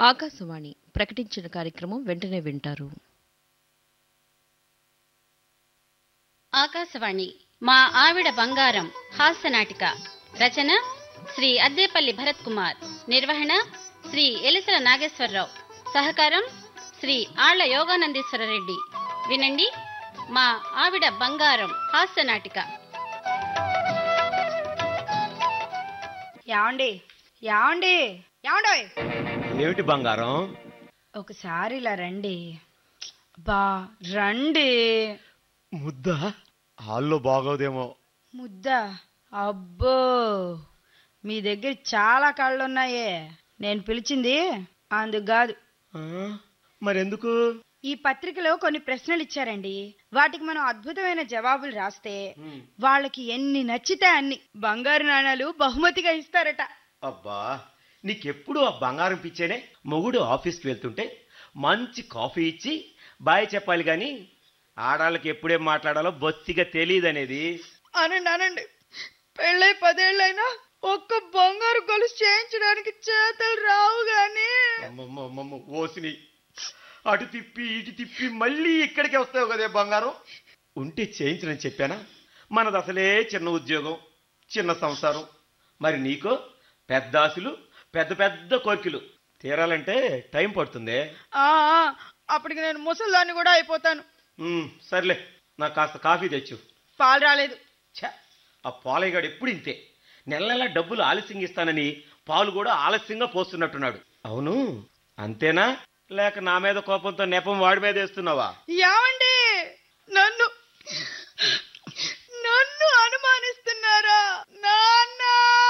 ఆకాశవాణి ప్రకటించిన కార్యక్రమం వెంటనే వింటారు ఆకాశవాణి మా ఆవిడ బంగారం హాస్య నాటిక రచన శ్రీ అద్దేపల్లి భరత్ కుమార్ నిర్వహణ శ్రీ ఎలిసల నాగేశ్వరరావు సహకారం శ్రీ ఆళ్ల యోగానందీశ్వరరెడ్డి వినండి మా ఆవిడ బంగారం హాస్య నాటిక యాండి యాండి యాండోయ్ ఏమిటి బంగారం ఒకసారి ఇలా రండి బా రండి ముద్ద హాల్లో బాగోదేమో ముద్ద అబ్బో మీ దగ్గర చాలా కళ్ళున్నాయే నేను పిలిచింది అందుకు కాదు ఆ, మరెందుకు ఈ పత్రికలో కొన్ని ప్రశ్నలు ఇచ్చారండి వాటికి మనం అద్భుతమైన జవాబులు రాస్తే వాళ్ళకి ఎన్ని నచ్చితే అన్ని బంగారు నాణాలు బహుమతిగా ఇస్తారట అబ్బా నీకెప్పుడు ఆ బంగారం పిచ్చేనే మొగుడు ఆఫీస్కి వెళ్తుంటే మంచి కాఫీ ఇచ్చి బాయ్ చెప్పాలి కానీ ఆడాళ్ళకి ఎప్పుడేం మాట్లాడాలో బొత్తిగా తెలియదనేది అనండి అనండి పెళ్ళై పదేళ్ళైనా ఒక్క బంగారు గొలుసు చేయించడానికి చేతలు రావు గాని అమ్మమ్మమ్మమ్మ, ఓసిని అటు తిప్పి ఇటు తిప్పి మళ్ళీ ఇక్కడికి వస్తావు కదే బంగారం ఉంటే చేయించనని చెప్పానా మనది అసలే చిన్న ఉద్యోగం చిన్న సంసారం మరి నీకో పెద్ద ఆశలు పెద్ద పెద్ద కోరికలు తీరాలంటే టైం పడుతుందే ఆ, ఆ, అప్పటికి నేను ముసల్దాన్ని కూడా అయిపోతాను ఉమ్, సర్లే నాకు కాస్త కాఫీ తెచ్చు పాలు రాలేదు ఛ ఆ పాలయ్యగాడు ఎప్పుడు ఇంతే నెల నెల డబ్బులు ఆలస్యంగా ఇస్తానని పాలు కూడా ఆలస్యంగా పోస్తున్నట్టున్నాడు అవును అంతేనా లేక నా మీద కోపంతో నెపం వాడి మీద వేస్తున్నావా ఏమండి నన్ను నన్ను అనుమానిస్తున్నారా నాన్న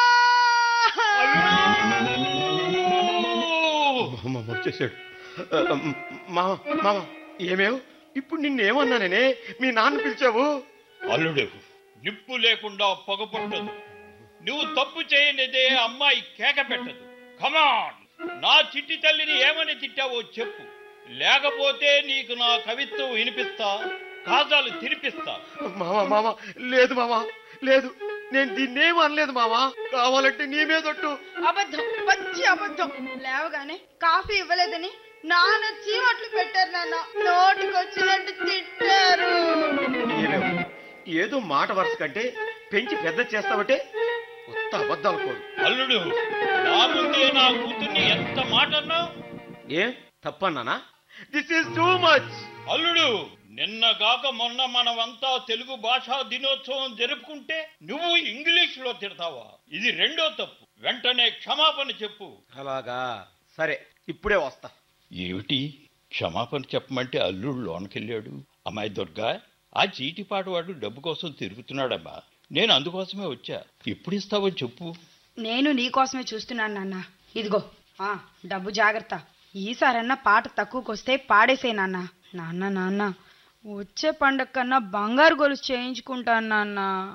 అమ్మ వచ్చేసాడు మామ మామ ఏమేవ్ ఇప్పుడు నిన్నేమన్నానే మీ నాన్న పిలిచావు అల్లుడు నిప్పు లేకుండా పొగ పుట్టదు నువ్వు తప్పు చేయనిదే అమ్మాయి కేక పెట్టదు కమాన్ నా చిట్టి తల్లిని ఏమని తిట్టావో చెప్పు లేకపోతే నీకు నా కవిత్వం వినిపిస్తా కాజాలు తినిపిస్తా మామ మామ లేదు మామ లేదు నేను దీన్నేం అనలేదు మామ కావాలంటే నీ మీదొట్టు అబద్ధం పచ్చి అబద్ధం లేవగానే కాఫీ ఇవ్వలేదని నాన్న చీమట్లు పెట్టారు నాన్న నోటికి వచ్చినట్టు తిట్టారు ఏమేవ్ ఏదో మాట వరుస కంటే పెంచి పెద్ద చేస్తావంటే కొత్త అబద్ధాలు కోరు అల్లుడు నా ముందే నా కూతుర్ని ఎంత మాట అన్నావు ఏ తప్పన్నానా దిస్ ఈస్ టూ మచ్ అల్లుడు నిన్న కాక మొన్న మనమంతా తెలుగు భాషా దినోత్సవం జరుపుకుంటే నువ్వు ఇంగ్లీష్ లో తిడతావా ఇది రెండో తప్పు వెంటనే క్షమాపణ చెప్పు అలాగా సరే ఇప్పుడే వస్తా ఏమిటి క్షమాపణ చెప్పమంటే అల్లుడు లోనకెళ్ళాడు అమ్మాయి దుర్గా ఆ చీటిపాటు వాడు డబ్బు కోసం తిరుగుతున్నాడమ్మా నేను అందుకోసమే వచ్చా ఎప్పుడు ఇస్తావో చెప్పు నేను నీకోసమే చూస్తున్నాను నాన్న ఇదిగో ఆ డబ్బు జాగ్రత్త ఈసారన్నా పాట తక్కువకొస్తే పాడేసే నాన్న నాన్న నాన్న వచ్చే పండగ కన్నా బంగారు గొలుసు చేయించుకుంటాను నాన్న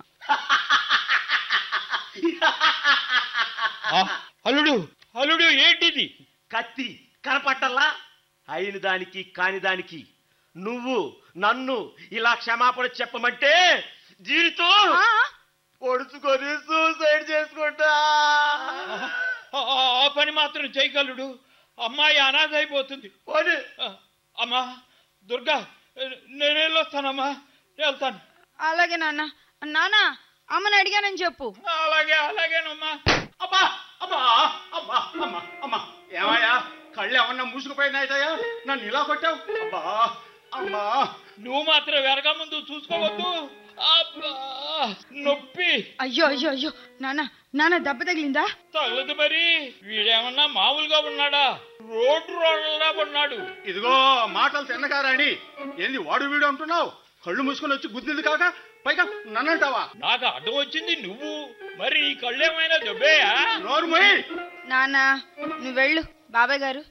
ఆ, అల్లుడు అల్లుడు ఏంటిది కత్తి కనపట్టల్లా అయిన దానికి కాని దానికి నువ్వు నన్ను ఇలా క్షమాపణ చెప్పమంటే జీవితం ఆ, పొడుచుకొని సూసైడ్ చేసుకుంటా ఆ, ఆ పని మాత్రం చేయగలడు అమ్మాయి అనాథ అయిపోతుంది పోనీ. ఆ, అమ్మా దుర్గా నేను వెళ్ళొస్తానమ్మా వెళ్తాను అలాగే నాన్న నాన్న అమ్మని అడిగానని చెప్పు అలాగే అలాగేనమ్మా అబ్బా అబ్బా అబ్బా అమ్మా అమ్మా ఏమయ్యా కళ్ళు ఏమన్నా మూసుకుపోయినాయితయ్యా నన్ను ఇలా కొట్టావు అబ్బా అమ్మా నువ్వు మాత్రం వెనక ముందు చూసుకోవద్దు అబ్బా నొప్పి అయ్యో అయ్యో అయ్యో నాన్న నాన్న దెబ్బ తగిలిందా తగలదు మరి వీడేమన్నా మామూలుగా ఉన్నాడా రోడ్డు రోడ్లా ఉన్నాడు ఇదిగో మాటలు తిన్నగారాణి ఏంది వాడు వీడు అంటున్నావు కళ్ళు మూసుకొని వచ్చి గుద్దింది కాక పైగా నన్నంటావా నాకు అడ్డం వచ్చింది నువ్వు మరి నీ కళ్ళేమైనా దెబ్బేయా నోరు మొయ్ నాన్న నువ్వు వెళ్ళు బాబాయ్ గారు